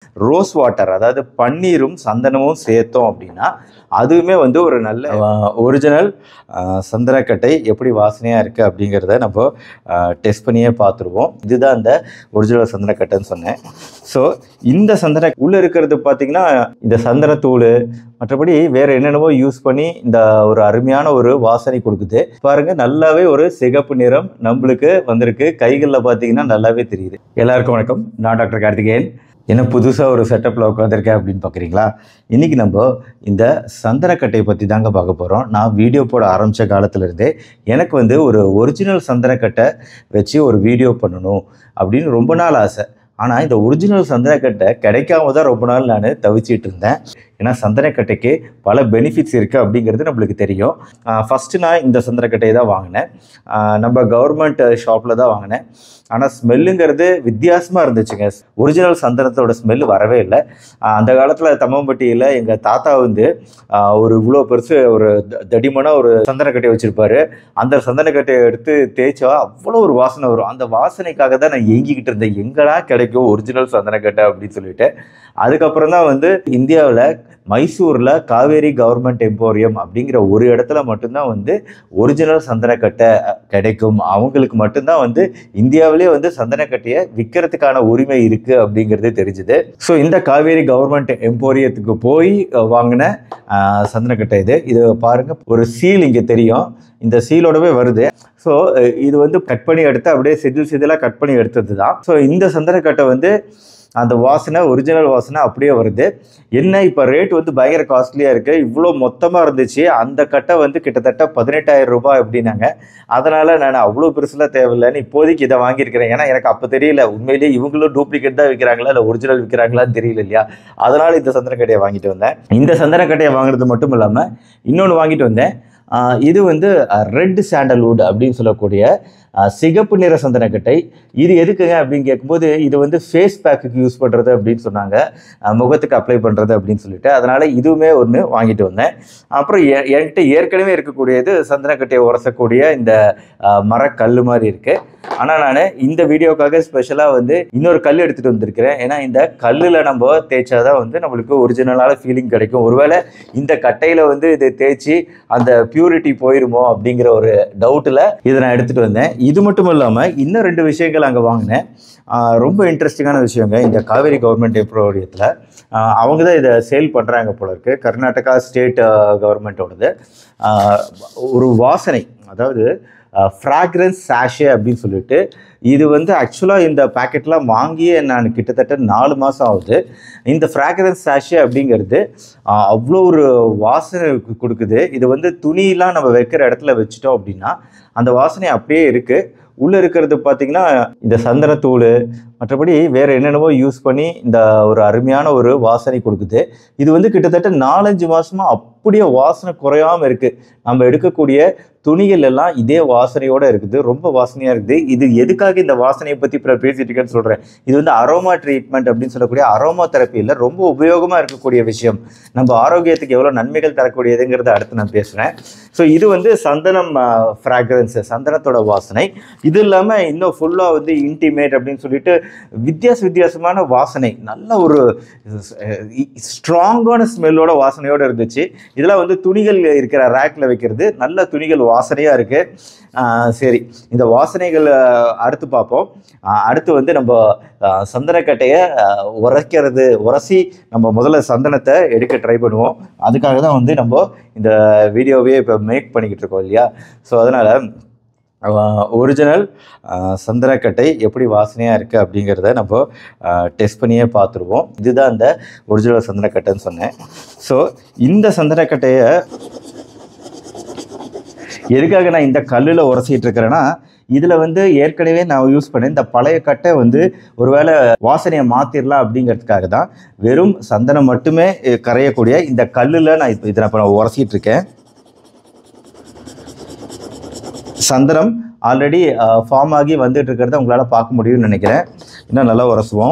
rose water அதாவது பன்னீரும் சந்தனமும் சேர்த்தோம் அப்படின்னா அதுவுமே வந்து ஒரு நல்ல ஒரிஜினல் சந்தனக்கட்டை எப்படி வாசனையாக இருக்குது அப்படிங்கிறத நம்ம டெஸ்ட் பண்ணியே பார்த்துருவோம் இதுதான் இந்த ஒரிஜினல் சந்தனக்கட்டைன்னு சொன்னேன் ஸோ இந்த சந்தன உள்ளே இருக்கிறது பார்த்தீங்கன்னா இந்த சந்தனத்தூள் மற்றபடி வேறு என்னென்னவோ யூஸ் பண்ணி இந்த ஒரு அருமையான ஒரு வாசனை கொடுக்குது பாருங்க நல்லாவே ஒரு சிகப்பு நிறம் நம்மளுக்கு வந்திருக்கு கைகளில் பார்த்தீங்கன்னா நல்லாவே தெரியுது எல்லாருக்கும் வணக்கம் நான் டாக்டர் கார்த்திகேயன் என்ன புதுசாக ஒரு செட்டப்பில் உட்காந்துருக்கேன் அப்படின்னு பார்க்குறீங்களா இன்றைக்கி நம்ம இந்த சந்தனக்கட்டையை பற்றி தாங்க பார்க்க போகிறோம் நான் வீடியோ போட ஆரம்பித்த காலத்துலேருந்தே எனக்கு வந்து ஒரு ஒரிஜினல் சந்தனக்கட்டை வச்சு ஒரு வீடியோ பண்ணணும் அப்படின்னு ரொம்ப நாள் ஆசை ஆனால் இந்த ஒரிஜினல் சந்தனக்கட்டை கிடைக்காம தான் ரொம்ப நாள் நான் தவிச்சிட்டு இருந்தேன் ஏன்னா சந்தனக்கட்டைக்கு பல பெனிஃபிட்ஸ் இருக்குது அப்படிங்கிறது நம்மளுக்கு தெரியும் ஃபஸ்ட்டு நான் இந்த சந்தனக்கட்டையை தான் வாங்கினேன் ஆஹ் நம்ம கவர்மெண்ட் ஷாப்பில் தான் வாங்கினேன் ஆனால் ஸ்மெல்லுங்கிறது வித்தியாசமாக இருந்துச்சுங்க ஒரிஜினல் சந்தனத்தோட ஸ்மெல் வரவே இல்லை ஆஹ் அந்த காலத்தில் தம்மம்பட்டியில் எங்கள் தாத்தா வந்து ஆஹ் ஒரு இவ்வளோ பெருசு ஒரு த- தடிமனா ஒரு சந்தனக்கட்டையை வச்சுருப்பாரு அந்த சந்தனக்கட்டையை எடுத்து தேய்ச்சா அவ்வளோ ஒரு வாசனை வரும் அந்த வாசனைக்காக தான் நான் ஏங்கிக்கிட்டு இருந்தேன் எங்கடா கிடைக்கும் ஒரிஜினல் சந்தனக்கட்டை அப்படின்னு சொல்லிட்டு அதுக்கப்புறம் தான் வந்து இந்தியாவில் மைசூரில் காவேரி கவர்மெண்ட் எம்போரியம் அப்படிங்கிற ஒரு இடத்துல மட்டும்தான் வந்து ஒரிஜினல் சந்தனக்கட்டை அஹ், கிடைக்கும் அவங்களுக்கு மட்டும்தான் வந்து இந்தியாவிலே வந்து சந்தனக்கட்டையை விற்கிறதுக்கான உரிமை இருக்குது அப்படிங்கிறது தெரிஞ்சுது ஸோ இந்த காவேரி கவர்மெண்ட் எம்போரியத்துக்கு போய் அஹ், வாங்கின அஹ், சந்தனக்கட்டை இது இது பாருங்க ஒரு சீல் இங்கே தெரியும் இந்த சீலோடவே வருது ஸோ இது வந்து கட் பண்ணி எடுத்து அப்படியே செதில் செதிலாக கட் பண்ணி எடுத்தது தான் ஸோ இந்த சந்தனக்கட்டை வந்து அந்த வாசனை ஒரிஜினல் வாசனை அப்படியே வருது என்ன இப்போ ரேட் வந்து பயங்கர காஸ்ட்லியாக இருக்குது இவ்வளோ மொத்தமாக இருந்துச்சு அந்த கட்டை வந்து கிட்டத்தட்ட பதினெட்டாயிரம் ரூபாய் அப்படின்னாங்க அதனால் நான் அவ்வளோ பெருசுலாம் தேவையில்லைன்னு இப்போதைக்கு இதை வாங்கியிருக்கிறேன் ஏன்னா எனக்கு அப்போ தெரியல உண்மையிலேயே இவங்களும் டூப்ளிகேட் தான் விற்கிறாங்களா இல்லை ஒரிஜினல் விற்கிறாங்களான்னு தெரியல இல்லையா அதனால் இந்த சந்தனக்கட்டையை வாங்கிட்டு வந்தேன் இந்த சந்தனக்கட்டையை வாங்குறது மட்டும் இல்லாமல் இன்னொன்று வாங்கிட்டு வந்தேன் ஆஹ் இது வந்து ரெட் சாண்டல்வுட் அப்படின்னு சொல்லக்கூடிய ஆஹ் சிகப்பு நிற சந்தனக்கட்டை இது எதுக்குங்க அப்படின்னு கேட்கும்போது இது வந்து ஃபேஸ் பேக்குக்கு யூஸ் பண்ணுறது அப்படின்னு சொன்னாங்க ஆஹ் முகத்துக்கு அப்ளை பண்ணுறது அப்படின்னு சொல்லிட்டு அதனால் இதுவுமே ஒன்று வாங்கிட்டு வந்தேன் அப்புறம் எ- என்கிட்ட ஏற்கனவே இருக்கக்கூடியது சந்தனக்கட்டையை உரசக்கூடிய இந்த ஆஹ் மரக்கல் மாதிரி இருக்குது ஆனால் நான் இந்த வீடியோக்காக ஸ்பெஷலாக வந்து இன்னொரு கல் எடுத்துகிட்டு வந்திருக்கிறேன் ஏன்னா இந்த கல்லில் நம்ம தேய்ச்சாதான் வந்து நம்மளுக்கு ஒரிஜினலான ஃபீலிங் கிடைக்கும் ஒருவேளை இந்த கட்டையில் வந்து இது தேய்ச்சி அந்த பியூரிட்டி போயிருமோ அப்படிங்கிற ஒரு டவுட்டில் இதை நான் எடுத்துகிட்டு வந்தேன் இது மட்டும் இல்லாமல் இன்னும் ரெண்டு விஷயங்கள் அங்கே வாங்கினேன் ஆஹ் ரொம்ப இன்ட்ரெஸ்டிங்கான விஷயங்க இந்த காவேரி கவர்மெண்ட் எப்ரோடியத்தில் அவங்க தான் இதை சேல் பண்ணுறாங்க போல இருக்கு கர்நாடகா ஸ்டேட் கவர்மெண்ட்டோடது ஆஹ் ஒரு வாசனை அதாவது ஃப்ராக்ரன்ஸ் சாஷே அப்படின்னு சொல்லிட்டு இது வந்து ஆக்சுவலாக இந்த பேக்கெட்லாம் வாங்கியே நான் கிட்டத்தட்ட நாலு மாதம் ஆகுது இந்த ஃப்ராக்ரன்ஸ் சாஷே அப்படிங்கிறது ஆஹ், அவ்வளோ ஒரு வாசனை கு- கொடுக்குது இது வந்து துணியெலாம் நம்ம வைக்கிற இடத்துல வச்சுட்டோம் அப்படின்னா அந்த வாசனை அப்படியே இருக்குது உள்ளே இருக்கிறது பார்த்தீங்கன்னா இந்த சந்தனத்தூள் மற்றபடி வேறு என்னென்னவோ யூஸ் பண்ணி இந்த ஒரு அருமையான ஒரு வாசனை கொடுக்குது இது வந்து கிட்டத்தட்ட நாலஞ்சு மாசமா அப்படியே வாசனை குறையாம இருக்கு நம்ம எடுக்கக்கூடிய துணிகள் எல்லாம் இதே வாசனையோட இருக்குது ரொம்ப வாசனையா இருக்குது இது எதுக்காக இந்த வாசனையை பத்தி இப்போ பேசிட்டு இருக்கேன்னு சொல்றேன் இது வந்து அரோமா ட்ரீட்மெண்ட் அப்படின்னு சொல்லக்கூடிய அரோமா தெரப்பியில் ரொம்ப உபயோகமா இருக்கக்கூடிய விஷயம் நம்ம ஆரோக்கியத்துக்கு எவ்வளோ நன்மைகள் தரக்கூடியதுங்கிறத அடுத்து நான் பேசுறேன் ஸோ இது வந்து சந்தனம் ஃப்ராக்ரன்ஸ் சந்தனத்தோட வாசனை இது இல்லாமல் இன்னும் ஃபுல்லாக வந்து இன்டிமேட் அப்படின்னு சொல்லிட்டு வித்தியாச வித்தியாசமான வாசனை நல்ல ஒரு ஸ்ட்ராங்கான ஸ்மெல்லோட வாசனையோட இருந்துச்சு இதெல்லாம் வந்து துணிகள் இருக்கிற ரேக்கில் வைக்கிறது நல்ல துணிகள் வாசனையாக இருக்குது சரி இந்த வாசனைகள் அஹ், அடுத்து பார்ப்போம் அஹ், அடுத்து வந்து நம்ம அஹ், சந்தனக்கட்டையை அஹ், உரைக்கிறது உரசி நம்ம முதல்ல சந்தனத்தை எடுக்க ட்ரை பண்ணுவோம் அதுக்காக தான் வந்து நம்ம இந்த வீடியோவே இப்போ மேக் பண்ணிக்கிட்டு இருக்கோம் இல்லையா ஸோ அதனால் ஒரிஜினல் சந்தனக்கட்டை எப்படி வாசனையாக இருக்குது அப்படிங்கிறத நம்ம டெஸ்ட் பண்ணியே பார்த்துருவோம் இதுதான் அந்த ஒரிஜினல் சந்தனக்கட்டைன்னு சொன்னேன் ஸோ இந்த சந்தனக்கட்டையை எதுக்காக நான் இந்த கல்லில் உரசிட்டு இருக்கிறேன்னா இதில் வந்து ஏற்கனவே நான் யூஸ் பண்ண இந்த பழைய கட்டை வந்து ஒருவேளை வாசனையை மாற்றிடலாம் அப்படிங்கிறதுக்காக தான் வெறும் சந்தனம் மட்டுமே அஹ், கரையக்கூடிய இந்த கல்லில் நான் இப்போ இதை இப்போ உரசிட்டு இருக்கேன் சந்தனம் ஆல்ரெடி ஃபார்ம் ஆகி வந்துட்டு இருக்கிறத உங்களால் பார்க்க முடியும்னு நினைக்கிறேன் இன்னும் நல்லா உரசுவோம்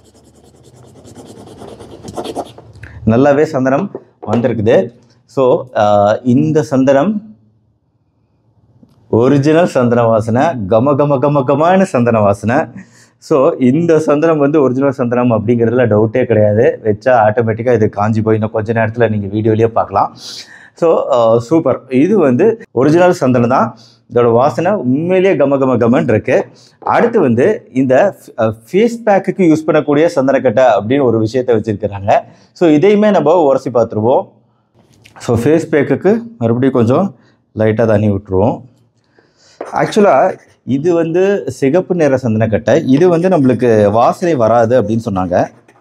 நல்லாவே சந்தனம் வந்திருக்குது ஸோ இந்த சந்தனம் ஒரிஜினல் சந்தன வாசனை கம கம கம கமான சந்தன வாசனை ஸோ இந்த சந்தனம் வந்து ஒரிஜினல் சந்தனம் அப்படிங்கிறதுல டவுட்டே கிடையாது வச்சா ஆட்டோமேட்டிக்காக இது காஞ்சி போய் இன்னும் கொஞ்ச நேரத்தில் நீங்கள் வீடியோலேயே பார்க்கலாம் ஸோ சூப்பர் இது வந்து ஒரிஜினல் சந்தனம் தான் இதோட வாசனை உண்மையிலேயே கம கம கமன் இருக்கு அடுத்து வந்து இந்த ஃபேஸ் பேக்குக்கு யூஸ் பண்ணக்கூடிய சந்தனக்கட்டை அப்படின்னு ஒரு விஷயத்தை வச்சுருக்கிறாங்க ஸோ இதையுமே நம்ம உரசி பார்த்துருவோம் ஸோ ஃபேஸ் பேக்குக்கு மறுபடியும் கொஞ்சம் லைட்டாக தண்ணி விட்டுருவோம் ஆக்சுவலாக இது வந்து சிகப்பு நிற சந்தனக்கட்டை இது வந்து நம்மளுக்கு வாசனை வராது அப்படின்னு சொன்னாங்க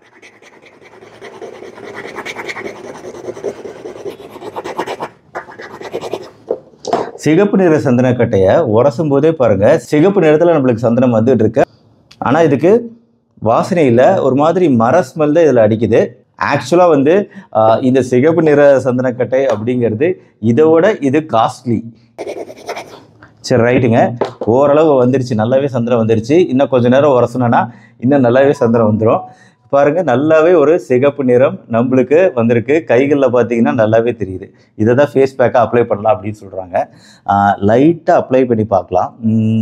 சிகப்பு நிற சந்தனக்கட்டையை உரசும் போதே பாருங்க சிகப்பு நிறத்தில் நம்மளுக்கு சந்தனம் வந்துட்டு இருக்கு ஆனால் இதுக்கு வாசனை இல்லை ஒரு மாதிரி மர ஸ்மெல் தான் இதில் அடிக்குது ஆக்சுவலாக வந்து ஆஹ், இந்த சிகப்பு நிற சந்தனக்கட்டை அப்படிங்கிறது இதோட இது காஸ்ட்லி சரி ரைட்டுங்க ஓரளவு வந்துருச்சு நல்லாவே சந்திரம் வந்துருச்சு இன்னும் கொஞ்ச நேரம் உரசணும்னா இன்னும் நல்லாவே சந்திரம் வந்துடும் பாருங்க நல்லாவே ஒரு சிகப்பு நிறம் நம்மளுக்கு வந்திருக்கு கைகளில் பார்த்தீங்கன்னா நல்லாவே தெரியுது இதை தான் ஃபேஸ் பேக்காக அப்ளை பண்ணலாம் அப்படின்னு சொல்கிறாங்க லைட்டாக அப்ளை பண்ணி பார்க்கலாம்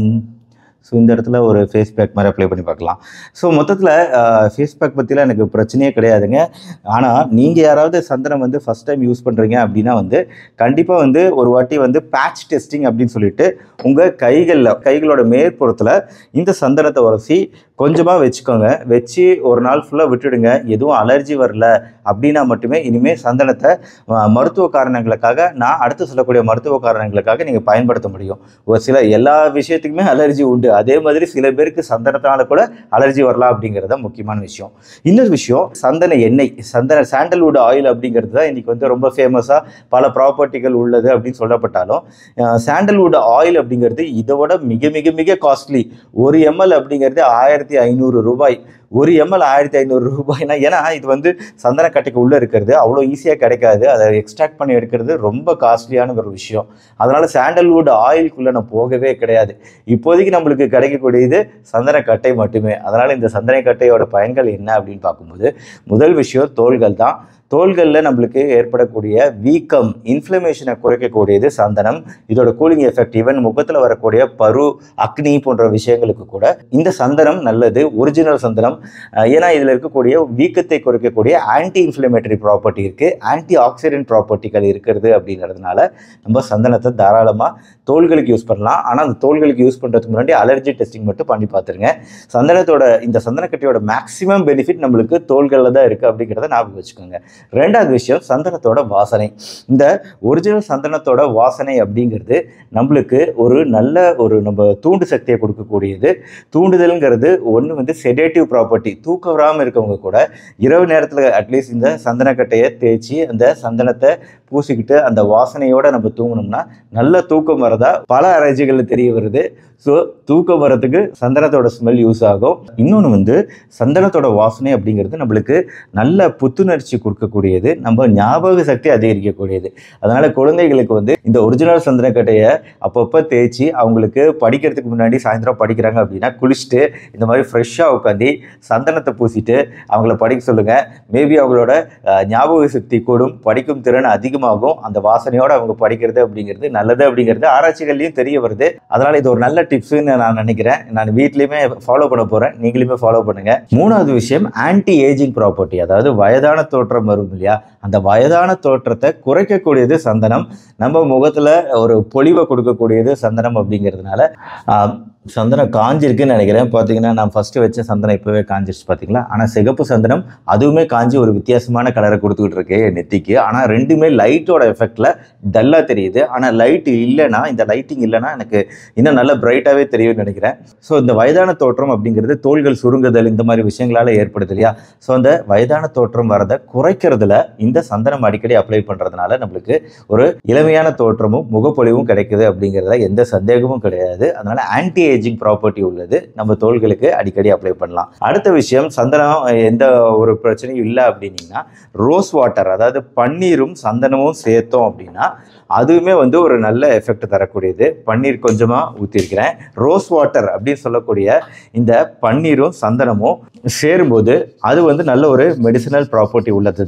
ஸோ இந்த இடத்துல ஒரு ஃபேஸ் பேக் மாதிரி அப்ளை பண்ணி பார்க்கலாம் ஸோ மொத்தத்தில் ஃபேஸ் பேக் பற்றிலாம் எனக்கு பிரச்சனையே கிடையாதுங்க ஆனால் நீங்கள் யாராவது சந்தனம் வந்து ஃபஸ்ட் டைம் யூஸ் பண்ணுறீங்க அப்படின்னா வந்து கண்டிப்பாக வந்து ஒரு வாட்டி வந்து பேட்ச் டெஸ்டிங் அப்படின்னு சொல்லிட்டு உங்கள் கைகளில் கைகளோட மேற்புறத்தில் இந்த சந்தனத்தை உரசி கொஞ்சமாக வச்சுக்கோங்க வச்சு ஒரு நாள் ஃபுல்லாக விட்டுடுங்க எதுவும் அலர்ஜி வரல அப்படின்னா மட்டுமே இனிமேல் சந்தனத்தை அஹ், மருத்துவ காரணங்களுக்காக நான் அடுத்து சொல்லக்கூடிய மருத்துவ காரணங்களுக்காக நீங்கள் பயன்படுத்த முடியும் ஒரு சில எல்லா விஷயத்துக்குமே அலர்ஜி உண்டு அதே மாதிரி சில பேருக்கு சந்தனத்தினால கூட அலர்ஜி வரலாம் அப்படிங்கிறது தான் முக்கியமான விஷயம் இன்னொரு விஷயம் சந்தன எண்ணெய் சந்தன சாண்டல்வுட் ஆயில் அப்படிங்கிறது தான் இன்றைக்கி வந்து ரொம்ப ஃபேமஸாக பல ப்ராப்பர்ட்டிகள் உள்ளது அப்படின்னு சொல்லப்பட்டாலும் சாண்டல்வுட் ஆயில் அப்படிங்கிறது இதோட மிக மிக மிக காஸ்ட்லி ஒரு எம்எல் அப்படிங்கிறது ஆயிரத்தி ஐநூறு ரூபாய் ஒரு எம்எல் ஆயிரத்தி ஐநூறு ரூபாய்னா ஏன்னா இது வந்து சந்தனக்கட்டைக்கு உள்ளே இருக்கிறது அவ்வளோ ஈஸியாக கிடைக்காது அதை எக்ஸ்ட்ராக்ட் பண்ணி எடுக்கிறது ரொம்ப காஸ்ட்லியான ஒரு விஷயம் அதனால் சாண்டல்வுட் ஆயிலுக்குள்ளே நான் போகவே கிடையாது இப்போதைக்கு நம்மளுக்கு கிடைக்கக்கூடியது சந்தனக்கட்டை மட்டுமே அதனால் இந்த சந்தனக்கட்டையோட பயன்கள் என்ன அப்படின்னு பார்க்கும்போது முதல் விஷயம் தோள்கள் தான் தோள்களில் நம்மளுக்கு ஏற்படக்கூடிய வீக்கம் இன்ஃப்ளமேஷனை குறைக்கக்கூடியது சந்தனம் இதோட கூலிங் எஃபெக்ட் ஈவன் முகத்தில் வரக்கூடிய பரு அக்னி போன்ற விஷயங்களுக்கு கூட இந்த சந்தனம் நல்லது ஒரிஜினல் சந்தனம் அஹ் ஏன்னா இதில் இருக்கக்கூடிய வீக்கத்தை குறைக்கக்கூடிய ஆன்டி இன்ஃப்ளமேட்டரி ப்ராப்பர்ட்டி இருக்குது ஆன்டி ஆக்சிடென்ட் ப்ராப்பர்ட்டிகள் இருக்கிறது அப்படிங்கிறதுனால நம்ம சந்தனத்தை தாராளமாக தோள்களுக்கு யூஸ் பண்ணலாம் ஆனால் அந்த தோள்களுக்கு யூஸ் பண்ணுறதுக்கு முன்னாடி அலர்ஜி டெஸ்டிங் மட்டும் பண்ணி பார்த்துருங்க சந்தனத்தோட இந்த சந்தனக்கட்டையோட மேக்ஸிமம் பெனிஃபிட் நம்மளுக்கு தோள்களில் தான் இருக்குது அப்படிங்கிறத ஞாபகம் வச்சுக்கோங்க ரெண்டாவது விஷயம் சந்தனத்தோட வாசனை இந்த ஒரிஜினல் சந்தனத்தோட வாசனை அப்படிங்கிறது நம்மளுக்கு ஒரு நல்ல ஒரு நம்ம தூண்டு சக்தியை கொடுக்கக்கூடியது தூண்டுதல்ங்கிறது ஒன்று வந்து செடேட்டிவ் ப்ராப்பர்ட்டி தூக்கம் வராமல் இருக்கவங்க கூட இரவு நேரத்தில் அட்லீஸ்ட் இந்த சந்தனக்கட்டையை தேய்ச்சி அந்த சந்தனத்தை பூசிக்கிட்டு அந்த வாசனையோட நம்ம தூங்கினோம்னா நல்ல தூக்கம் வரதா பல ஆராய்ச்சிகளில் தெரிய வருது ஸோ தூக்கம் வரதுக்கு சந்தனத்தோட ஸ்மெல் யூஸ் ஆகும் இன்னொன்று வந்து சந்தனத்தோட வாசனை அப்படிங்கிறது நம்மளுக்கு நல்ல புத்துணர்ச்சி கொடுக்கக்கூடியது நம்ம ஞாபக சக்தி அதிகரிக்கக்கூடியது அதனால் குழந்தைகளுக்கு வந்து இந்த ஒரிஜினல் சந்தனக்கட்டையை அப்பப்போ தேய்ச்சி அவங்களுக்கு படிக்கிறதுக்கு முன்னாடி சாயந்தரம் படிக்கிறாங்க அப்படின்னா குளிச்சுட்டு இந்த மாதிரி ஃப்ரெஷ்ஷாக உட்காந்து சந்தனத்தை பூசிட்டு அவங்கள படிக்க சொல்லுங்கள் மேபி அவங்களோட அஹ், ஞாபக சக்தி கூடும் படிக்கும் திறன் அதிகமாகும் அந்த வாசனையோடு அவங்க படிக்கிறது அப்படிங்கிறது நல்லது அப்படிங்கிறது ஆராய்ச்சிகள்லையும் தெரிய வருது அதனால் இது ஒரு நல்ல டிப்ஸ்னு நான் நினைக்கிறேன் நான் வீட்லேயுமே ஃபாலோ பண்ண போகிறேன் நீங்களுமே ஃபாலோ பண்ணுங்க மூணாவது விஷயம் ஆன்டி ஏஜிங் ப்ராப்பர்ட்டி அதாவது வயதான தோற்றம் வரும் இல்லையா அந்த வயதான தோற்றத்தை குறைக்கக்கூடியது சந்தனம் நம்ம முகத்தில் ஒரு பொலிவை கொடுக்கக்கூடியது சந்தனம் அப்படிங்கிறதுனால ஆஹ், சந்தனம் காஞ்சிருக்குன்னு நினைக்கிறேன் பார்த்தீங்கன்னா நான் ஃபஸ்ட்டு வச்ச சந்தனம் இப்போவே காஞ்சிருச்சு பார்த்தீங்களா ஆனால் சிகப்பு சந்தனம் அதுவுமே காஞ்சி ஒரு வித்தியாசமான கலரை கொடுத்துக்கிட்டு இருக்கு என் நெத்திக்கு ஆனால் ரெண்டுமே லைட்டோட எஃபெக்டில் டல்லாக தெரியுது ஆனால் லைட் இல்லைன்னா இந்த லைட்டிங் இல்லைன்னா எனக்கு இன்னும் நல்ல பிரைட்டாகவே தெரியும்னு நினைக்கிறேன் ஸோ இந்த வயதான தோற்றம் அப்படிங்கிறது தோள்கள் சுருங்குதல் இந்த மாதிரி விஷயங்களால ஏற்படுது இல்லையா ஸோ அந்த வயதான தோற்றம் வரதை குறைக்கிறதுல இந்த சந்தனம் அடிக்கடி அப்ளை பண்ணுறதுனால நம்மளுக்கு ஒரு இளமையான தோற்றமும் முகப்பொலிவும் கிடைக்குது அப்படிங்கிறதுல எந்த சந்தேகமும் கிடையாது அதனால ஆன்டி ஏஜிங் ப்ராப்பர்ட்டி உள்ளது நம்ம தோள்களுக்கு அடிக்கடி அப்ளை பண்ணலாம் அடுத்த விஷயம் சந்தனம் எந்த ஒரு பிரச்சனையும் இல்லை அப்படின்னீங்கன்னா ரோஸ் வாட்டர் அதாவது பன்னீரும் சந்தனமும் சேர்த்தோம் அப்படின்னா அதுவுமே வந்து ஒரு நல்ல எஃபெக்ட் தரக்கூடியது பன்னீர் கொஞ்சமாக ஊற்றிருக்கிறேன் ரோஸ் வாட்டர் அப்படின்னு சொல்லக்கூடிய இந்த பன்னீரும் சந்தனமும் சேரும்போது அது வந்து நல்ல ஒரு மெடிசினல் ப்ராப்பர்ட்டி உள்ளது தான்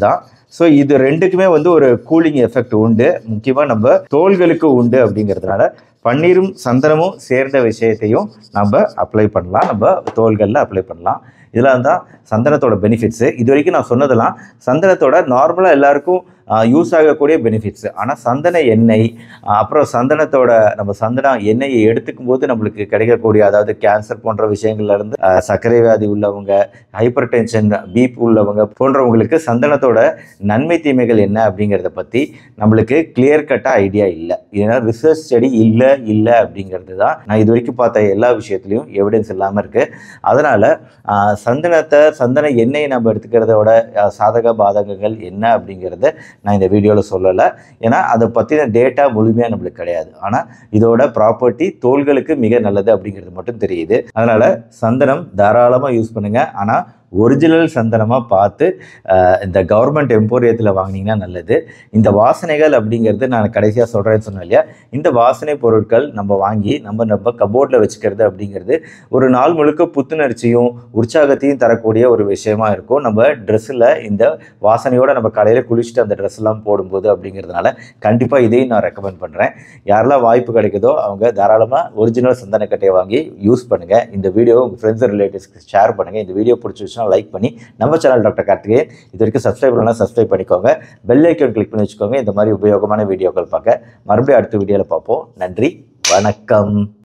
ஸோ இது ரெண்டுக்குமே வந்து ஒரு கூலிங் எஃபெக்ட் உண்டு முக்கியமாக நம்ம தோள்களுக்கு உண்டு அப்படிங்கிறதுனால பன்னீரும் சந்தனமும் சேர்ந்த விஷயத்தையும் நம்ம அப்ளை பண்ணலாம் நம்ம தோள்களில் அப்ளை பண்ணலாம் இதெல்லாம் தான் சந்தனத்தோட பெனிஃபிட்ஸு இது வரைக்கும் நான் சொன்னதெல்லாம் சந்தனத்தோட நார்மலாக எல்லாருக்கும் யூஸ் ஆகக்கூடிய பெனிஃபிட்ஸு ஆனால் சந்தன எண்ணெய் ஆஹ் அப்புறம் சந்தனத்தோட நம்ம சந்தன எண்ணெயை எடுத்துக்கும் போது நம்மளுக்கு கிடைக்கக்கூடிய அதாவது கேன்சர் போன்ற விஷயங்கள்ல இருந்து ஆஹ் சர்க்கரை வியாதி உள்ளவங்க ஹைப்பர் டென்ஷன் பிபி உள்ளவங்க போன்றவங்களுக்கு சந்தனத்தோட நன்மை தீமைகள் என்ன அப்படிங்கிறத பற்றி நம்மளுக்கு கிளியர் கட்டாக ஐடியா இல்லை ஏன்னா ரிசர்ச் ஸ்டடி இல்லை இல்லை அப்படிங்கிறது தான் நான் இது வரைக்கும் பார்த்த எல்லா விஷயத்துலையும் எவிடன்ஸ் இல்லாமல் இருக்குது அதனால் சந்தனத்தை சந்தன எண்ணெயை நம்ம எடுத்துக்கிறதோட ஆஹ் சாதக பாதகங்கள் என்ன அப்படிங்கிறத நான் இந்த வீடியோவில் சொல்லலை ஏன்னா அதை பற்றின டேட்டா முழுமையாக நம்மளுக்கு கிடையாது ஆனால் இதோட ப்ராப்பர்ட்டி தோள்களுக்கு மிக நல்லது அப்படிங்கிறது மட்டும் தெரியுது அதனால் சந்தனம் தாராளமாக யூஸ் பண்ணுங்கள் ஆனால் ஒரிஜினல் சந்தனமாக பார்த்து ஆஹ், இந்த கவர்மெண்ட் எம்போரியத்தில் வாங்கினீங்கன்னா நல்லது இந்த வாசனைகள் அப்படிங்கிறது நான் கடைசியாக சொல்கிறேன்னு சொன்னேன் இல்லையா இந்த வாசனை பொருட்கள் நம்ம வாங்கி நம்ம நம்ம கபோர்டில் வச்சுக்கிறது அப்படிங்கிறது ஒரு நாள் முழுக்க புத்துணர்ச்சியும் உற்சாகத்தையும் தரக்கூடிய ஒரு விஷயமா இருக்கும் நம்ம ட்ரெஸ்ஸில் இந்த வாசனையோடு நம்ம காலையில் குளிச்சுட்டு அந்த ட்ரெஸ் எல்லாம் போடும்போது அப்படிங்கிறதுனால கண்டிப்பாக இதையும் நான் ரெக்கமெண்ட் பண்ணுறேன் யாரெல்லாம் வாய்ப்பு கிடைக்குதோ அவங்க தாராளமாக ஒரிஜினல் சந்தனக்கட்டையை வாங்கி யூஸ் பண்ணுங்கள் இந்த வீடியோவை உங்கள் ஃப்ரெண்ட்ஸ் ரிலேட்டிவ்ஸ்க்கு ஷேர் பண்ணுங்கள் இந்த வீடியோ பிடிச்சிருச்சுன்னா லைக் பண்ணி நம்ம சேனல் டாக்டர் கார்த்திகேயன் இது வரைக்கும் சப்ஸ்கிரைப் பண்ணலாம் சப்ஸ்கிரைப் பண்ணிக்கோங்க பெல் ஐக்கன் கிளிக் பண்ணி வச்சுக்கோங்க இந்த மாதிரி உபயோகமான வீடியோக்கள் பார்க்க மறுபடியும் அடுத்த வீடியோவில் பார்ப்போம் நன்றி வணக்கம்